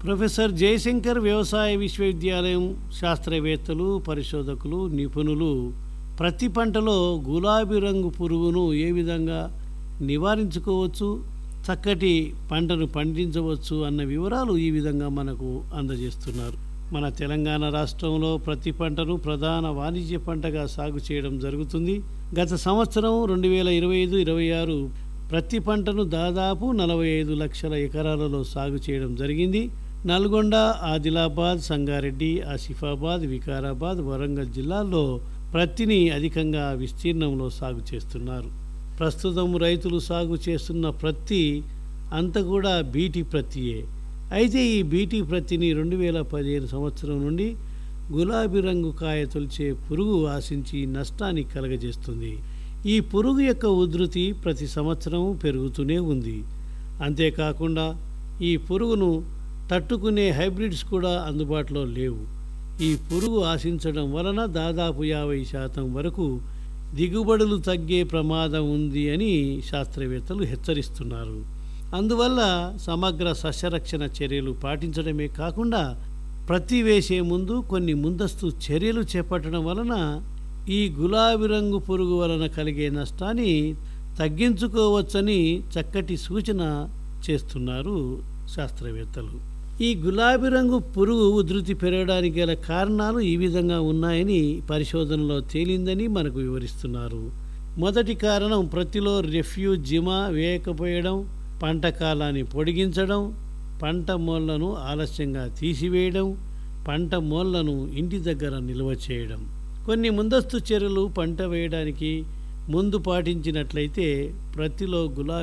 professor Jayashankar వ్యవసాయ విశ్వవిద్యాలయం శాస్త్రవేత్తలు పరిశోధకులు నిపుణులు ప్రతి పంటలో గులాబీ రంగు పురుగును ఏ విధంగా నివారించుకోవచ్చు చక్కటి పంటను పండించవచ్చు అన్న వివరాలు ఈ విధంగా మనకు అందజేస్తున్నారు మన తెలంగాణ రాష్ట్రంలో ప్రతి పంటను ప్రధాన వాణిజ్య పంటగా సాగు చేయడం జరుగుతుంది గత సంవత్సరం రెండు వేల ఇరవై ఐదు ఇరవై ఆరు ప్రతి పంటను దాదాపు నలభై ఐదు లక్షల ఎకరాలలో సాగు చేయడం జరిగింది నల్గొండ ఆదిలాబాద్ సంగారెడ్డి ఆసిఫాబాద్ వికారాబాద్ వరంగల్ జిల్లాల్లో ప్రత్తిని అధికంగా విస్తీర్ణంలో సాగు చేస్తున్నారు ప్రస్తుతం రైతులు సాగు చేస్తున్న ప్రత్తి అంత కూడా బీటీ ప్రత్తియే అయితే ఈ బీటీ ప్రత్తిని రెండు వేల పదిహేను సంవత్సరం నుండి గులాబీ రంగు కాయ తొలిచే పురుగు ఆశించి నష్టాన్ని కలగజేస్తుంది ఈ పురుగు యొక్క ఉధృతి ప్రతి సంవత్సరం పెరుగుతూనే ఉంది అంతేకాకుండా ఈ పురుగును తట్టుకునే హైబ్రిడ్స్ కూడా అందుబాటులో లేవు ఈ పురుగు ఆశించడం వలన దాదాపు యాభై శాతం వరకు దిగుబడులు తగ్గే ప్రమాదం ఉంది అని శాస్త్రవేత్తలు హెచ్చరిస్తున్నారు అందువల్ల సమగ్ర సస్యరక్షణ చర్యలు పాటించడమే కాకుండా ప్రతి వేసే ముందు కొన్ని ముందస్తు చర్యలు చేపట్టడం వలన ఈ గులాబీ రంగు పురుగు వలన కలిగే నష్టాన్ని తగ్గించుకోవచ్చని చక్కటి సూచన చేస్తున్నారు శాస్త్రవేత్తలు ఈ గులాబీ రంగు పురుగు ఉధృతి పెరగడానికి గల కారణాలు ఈ విధంగా ఉన్నాయని పరిశోధనలో తేలిందని మనకు వివరిస్తున్నారు మొదటి కారణం ప్రతిలో రెఫ్యూజ్ జిమా వేయకపోయడం పంట కాలాన్ని పొడిగించడం పంట మోళ్లను ఆలస్యంగా తీసివేయడం పంట మోళ్లను ఇంటి దగ్గర నిల్వ చేయడం కొన్ని ముందస్తు చర్యలు పంట వేయడానికి ముందు పాటించినట్లయితే ప్రతిలో గులాబీ